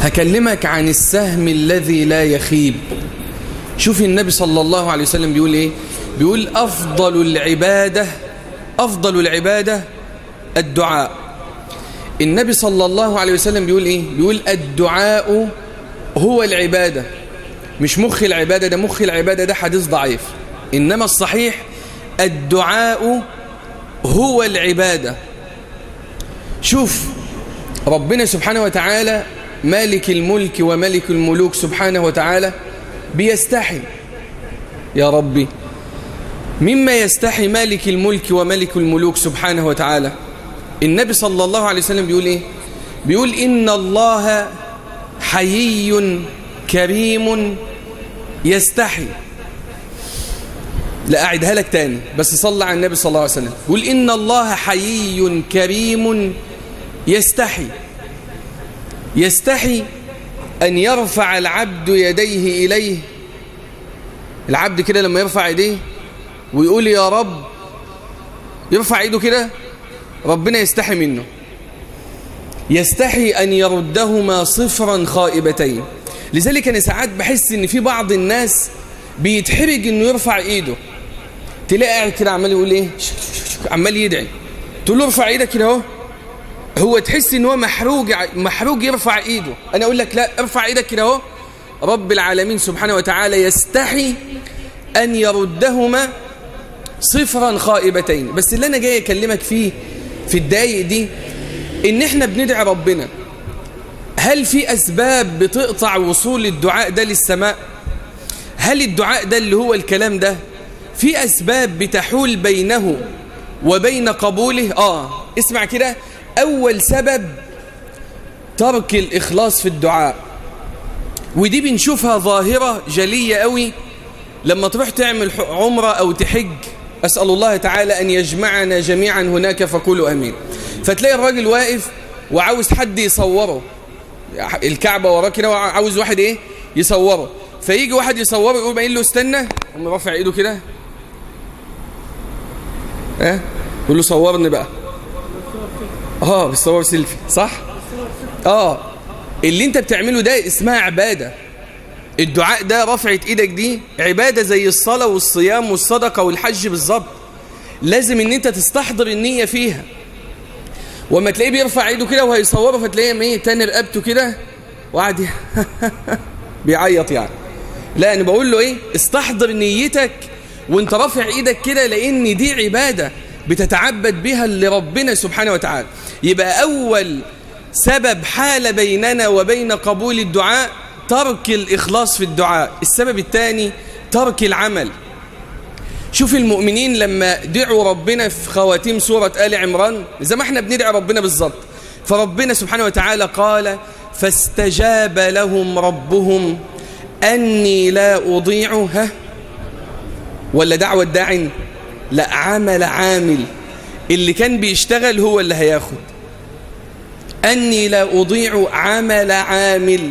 هكلمك عن السهم الذي لا يخيب شوف النبي صلى الله عليه وسلم بيقول ايه بيقول افضل العبادة افضل العبادة الدعاء النبي صلى الله عليه وسلم بيقول ايه بيقول الدعاء هو العبادة مش مخ العبادة ده مخ العبادة ده حديث ضعيف إنما الصحيح الدعاء هو العبادة شوف ربنا سبحانه وتعالى مالك الملك وملك الملوك سبحانه وتعالى بيستحي يا ربي مما يستحي مالك الملك وملك الملوك سبحانه وتعالى النبي صلى الله عليه وسلم بيقول ايه بيقول إن الله حيي كريم يستحي لا أعدها لك تاني بس صلى على النبي صلى الله عليه وسلم يقول إن الله حيي كريم يستحي يستحي أن يرفع العبد يديه إليه العبد كده لما يرفع يديه ويقول يا رب يرفع ايده كده ربنا يستحي منه يستحي أن يردهما صفرا خائبتين لذلك أنا ساعات بحس إن في بعض الناس بيتحرج إنه يرفع إيده تلاقي قاعد كده عمال يقول إيه عمال يدعي تقول له ارفع إيدك كده أهو هو تحس إن هو محروج محروج يرفع إيده أنا أقول لك لا ارفع إيدك كده أهو رب العالمين سبحانه وتعالى يستحي أن يردهما صفرا خائبتين بس اللي أنا جاي أكلمك فيه في الدقايق دي إن إحنا بندعي ربنا هل في أسباب بتقطع وصول الدعاء ده للسماء هل الدعاء ده اللي هو الكلام ده في أسباب بتحول بينه وبين قبوله آه اسمع كده أول سبب ترك الإخلاص في الدعاء ودي بنشوفها ظاهرة جلية قوي لما تروح تعمل عمرة أو تحج أسأل الله تعالى أن يجمعنا جميعا هناك فقولوا أمين فتلاقي الراجل واقف وعاوز حد يصوره الكعبة وراه كده وعاوز واحد ايه يصوره فيجي واحد يصوره يقول باين له استنى قام رافع ايده كده ها اه؟ يقول له صورني بقى اه بيصور سيلفي صح اه اللي انت بتعمله ده اسمها عباده الدعاء ده رفعة ايدك دي عبادة زي الصلاة والصيام والصدقة والحج بالظبط لازم ان انت تستحضر النية فيها وما تلاقيه بيرفع ايده كده وهيصوره فتلاقيه ايه تاني رقبته كده وقعد بيعيط يعني لا انا بقول له ايه استحضر نيتك وانت رافع ايدك كده لان دي عبادة بتتعبد بها لربنا سبحانه وتعالى يبقى اول سبب حال بيننا وبين قبول الدعاء ترك الإخلاص في الدعاء السبب الثاني ترك العمل شوف المؤمنين لما دعوا ربنا في خواتيم سورة آل عمران زي ما احنا بندعي ربنا بالظبط فربنا سبحانه وتعالى قال فاستجاب لهم ربهم أني لا أضيع ها ولا دعوة داع لا عمل عامل اللي كان بيشتغل هو اللي هياخد أني لا أضيع عمل عامل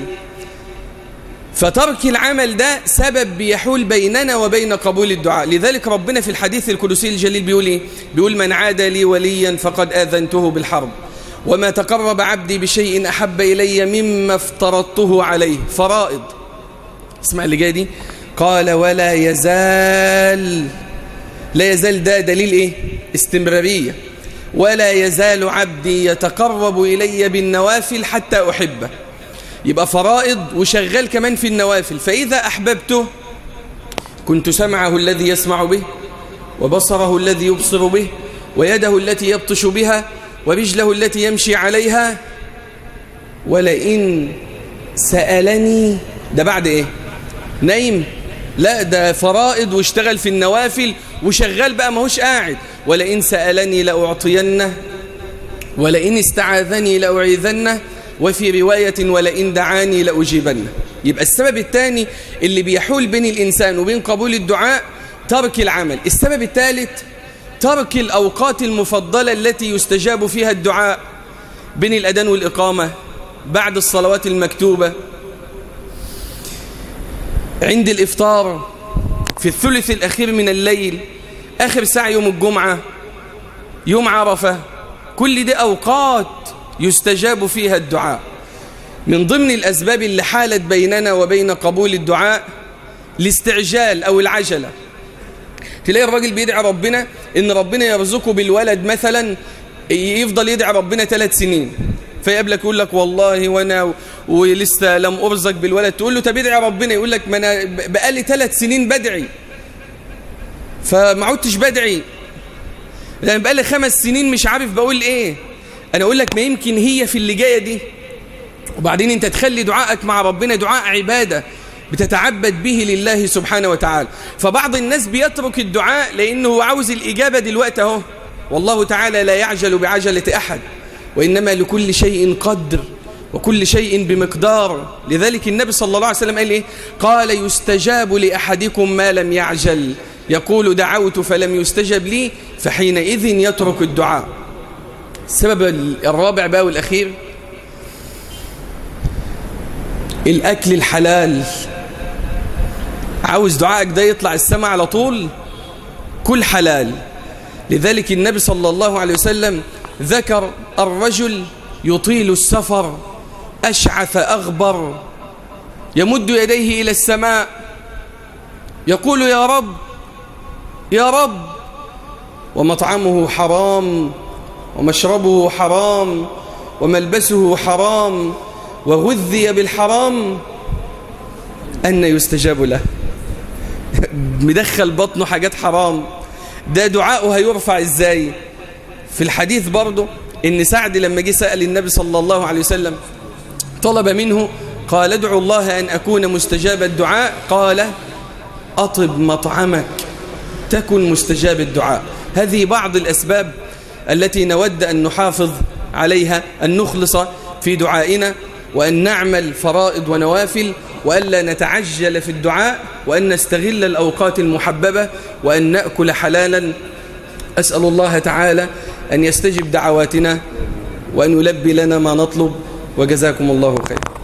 فترك العمل ده سبب بيحول بيننا وبين قبول الدعاء لذلك ربنا في الحديث القدسي الجليل بيقول ايه بيقول من عاد لي وليا فقد آذنته بالحرب وما تقرب عبدي بشيء أحب إلي مما افترضته عليه فرائض اسمع اللي جاي دي قال ولا يزال لا يزال ده دليل ايه استمرارية ولا يزال عبدي يتقرب إلي بالنوافل حتى أحبه يبقى فرائض وشغال كمان في النوافل فإذا أحببته كنت سمعه الذي يسمع به وبصره الذي يبصر به ويده التي يبطش بها ورجله التي يمشي عليها ولئن سألني ده بعد ايه نايم لا ده فرائض واشتغل في النوافل وشغال بقى ماهوش قاعد ولئن سألني لأعطينه ولئن استعاذني لأعيذنه وفي رواية ولئن دعاني لأجيبنه يبقى السبب الثاني اللي بيحول بين الإنسان وبين قبول الدعاء ترك العمل السبب الثالث ترك الأوقات المفضلة التي يستجاب فيها الدعاء بين الأذان والإقامة بعد الصلوات المكتوبة عند الإفطار في الثلث الأخير من الليل آخر ساعة يوم الجمعة يوم عرفة كل دي أوقات يستجاب فيها الدعاء من ضمن الأسباب اللي حالت بيننا وبين قبول الدعاء الاستعجال أو العجلة تلاقي الراجل بيدعي ربنا إن ربنا يرزقه بالولد مثلا يفضل يدعي ربنا ثلاث سنين فيقابلك يقول لك والله وانا ولسه لم ارزق بالولد تقول له طب ادعي ربنا يقول لك ما انا بقالي ثلاث سنين بدعي فما عدتش بدعي لان بقالي خمس سنين مش عارف بقول ايه انا اقول لك ما يمكن هي في اللي جايه دي وبعدين انت تخلي دعائك مع ربنا دعاء عباده بتتعبد به لله سبحانه وتعالى فبعض الناس بيترك الدعاء لانه عاوز الاجابه دلوقتي اهو والله تعالى لا يعجل بعجله احد وإنما لكل شيء قدر وكل شيء بمقدار لذلك النبي صلى الله عليه وسلم قال إيه؟ قال يستجاب لأحدكم ما لم يعجل يقول دعوت فلم يستجب لي فحينئذ يترك الدعاء السبب الرابع بقى والأخير الأكل الحلال عاوز دعائك ده يطلع السماء على طول كل حلال لذلك النبي صلى الله عليه وسلم ذكر الرجل يطيل السفر أشعث أغبر يمد يديه إلى السماء يقول يا رب يا رب ومطعمه حرام ومشربه حرام وملبسه حرام وغذي بالحرام أن يستجاب له مدخل بطنه حاجات حرام ده دعاؤه هيرفع ازاي في الحديث برضه ان سعد لما جه سأل النبي صلى الله عليه وسلم طلب منه قال ادعو الله أن أكون مستجاب الدعاء قال أطب مطعمك تكن مستجاب الدعاء هذه بعض الأسباب التي نود أن نحافظ عليها أن نخلص في دعائنا وأن نعمل فرائض ونوافل وألا نتعجل في الدعاء وأن نستغل الأوقات المحببة وأن نأكل حلالا أسأل الله تعالى أن يستجب دعواتنا وأن يلبي لنا ما نطلب وجزاكم الله خير